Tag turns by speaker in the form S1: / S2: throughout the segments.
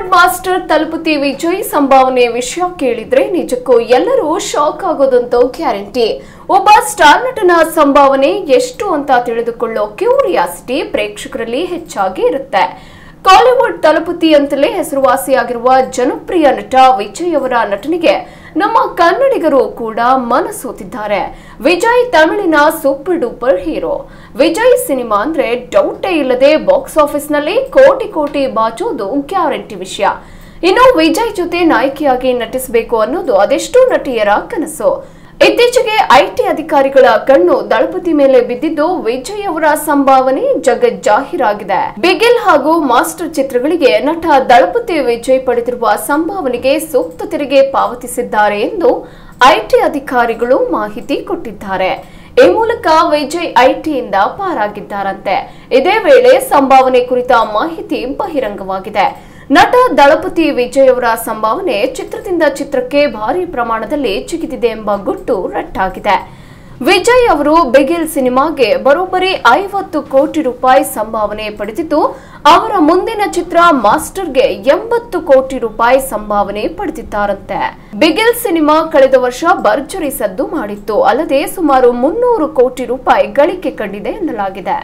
S1: Bollywood master ತಲಪತಿ Vijay ಸಂಭಾವನೆ ವಿಷಯ ಕೇಳಿದ್ರೆ ನಿಜಕ್ಕೂ ಎಲ್ಲರೂ ಶಾಕ್ ಆಗೋದಂತೂ ಗ್ಯಾರಂಟಿ ಒಬ್ಬ ಸ್ಟಾರ್ ನಟನ ಸಂಭಾವನೆ ಎಷ್ಟು ಅಂತ ತಿಳಿದುಕೊಳ್ಳೋ ಕ್ಯೂರಿಯಾಸಿಟಿ ಪ್ರೇಕ್ಷಕರಲ್ಲಿ ಹೆಚ್ಚಾಗಿ ಇರುತ್ತೆ ಕಾಲಿವುಡ್ ತಲಪತಿ ಅಂತಲೇ ಹೆಸರುವಾಸಿಯಾಗಿರುವ ಜನಪ್ರಿಯ ನಟ ವಿಜಯ್ ಅವರ ನಟನೆಗೆ ನಮ್ಮ ಕನ್ನಡಿಗರು ಕೂಡ ಮನಸೋತಿದ್ದಾರೆ ವಿಜಯ್ ತಮಿಳಿನ super duper hero Vijay cinema ಅಂದ್ರೆ ಡೌಟೇ ಇಲ್ಲದೆ ಬಾಕ್ಸ್ ಆಫೀಸ್ನಲ್ಲಿ ಕೋಟಿ ಕೋಟಿ ಬಾಚೋದು ಗ್ಯಾರಂಟಿ ವಿಷಯ ಇನ್ನು ವಿಜಯ್ ಜೊತೆ ನಾಯಕಿಯಾಗಿ ನಟಿಸಬೇಕು ಅನ್ನೋದು ಅದೆಷ್ಟೋ ನಟಿಯರ ಕನಸು ಇತ್ತೀಚೆಗೆ ಐಟಿ ಅಧಿಕಾರಿಗಳ ಕಣ್ಣು ದಳಪತಿ ಮೇಲೆ ಬಿದ್ದಿದ್ದು ವಿಜಯ್ ಅವರ ಸಂಭಾವನೆ ಜಗಜ್ಜಾಹೀರಾಗಿದೆ ಬಿಗಿಲ್ ಹಾಗೂ ಮಾಸ್ಟರ್ ಚಿತ್ರಗಳಿಗೆ ನಟ ದಳಪತಿ ವಿಜಯ್ ಪಡೆದಿರುವ ಸಂಭಾವನೆಗೆ ಸೂಕ್ತ ತೆರಿಗೆ ಪಾವತಿಸಿದ್ದಾರೆ ಎಂದು ಐಟಿ ಅಧಿಕಾರಿಗಳು ಮಾಹಿತಿ ಕೊಟ್ಟಿದ್ದಾರೆ ಈ ಮೂಲಕ ವಿಜಯ್ ಐಟಿಯಿಂದ ಪಾರಾಗಿದ್ದಾರಂತೆ ಇದೇ ವೇಳೆ ಸಂಭಾವನೆ ಕುರಿತ ಮಾಹಿತಿ ಬಹಿರಂಗವಾಗಿದೆ ನಟ ದಳಪತಿ ವಿಜಯ್ ಅವರ ಸಂಭಾವನೆ ಚಿತ್ರದಿಂದ ಚಿತ್ರಕ್ಕೆ ಭಾರಿ ಪ್ರಮಾಣದಲ್ಲಿ ಜಿಗಿದಿದೆ ಎಂಬ ಗುಟ್ಟು ರಟ್ಟಾಗಿದೆ ವಿಜಯ್ ಅವರು ಬಿಗಿಲ್ ಸಿನಿಮಾಗೆ ಬರೋಬ್ಬರಿ ಐವತ್ತು ಕೋಟಿ ರೂಪಾಯಿ ಸಂಭಾವನೆ ಪಡೆದಿದ್ದು ಅವರ ಮುಂದಿನ ಚಿತ್ರ ಮಾಸ್ಟರ್ಗೆ ಎಂಬತ್ತು ಕೋಟಿ ರೂಪಾಯಿ ಸಂಭಾವನೆ ಪಡೆದಿದ್ದಾರಂತೆ ಬಿಗಿಲ್ ಸಿನಿಮಾ ಕಳೆದ ವರ್ಷ ಭರ್ಜರಿ ಸದ್ದು ಮಾಡಿತ್ತು ಅಲ್ಲದೆ ಸುಮಾರು ಮುನ್ನೂರು ಕೋಟಿ ರೂಪಾಯಿ ಗಳಿಕೆ ಕಂಡಿದೆ ಎನ್ನಲಾಗಿದೆ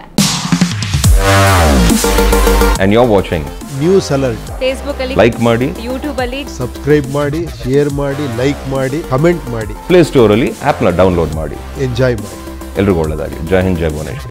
S2: and you're watching.
S3: News alert
S4: Facebook ಅಲ್ಲಿ
S2: Like ಮಾಡಿ
S4: ಯೂಟ್ಯೂಬ್ ಅಲ್ಲಿ
S3: ಸಬ್ಸ್ಕ್ರೈಬ್ ಮಾಡಿ ಶೇರ್ ಮಾಡಿ ಲೈಕ್ ಮಾಡಿ ಕಮೆಂಟ್ ಮಾಡಿ
S2: ಪ್ಲೇ ಸ್ಟೋರಲ್ಲಿ ಆ್ಯಪ್ನ ಡೌನ್ಲೋಡ್ ಮಾಡಿ
S3: ಎಂಜಾಯ್ ಮಾಡಿ
S2: ಎಲ್ರಿಗೂ ಒಳ್ಳೆಯದಾಗಲಿ ಜೈ ಹಿಂದ್ ಜೈ ಭುವನೇಶ್ವರ್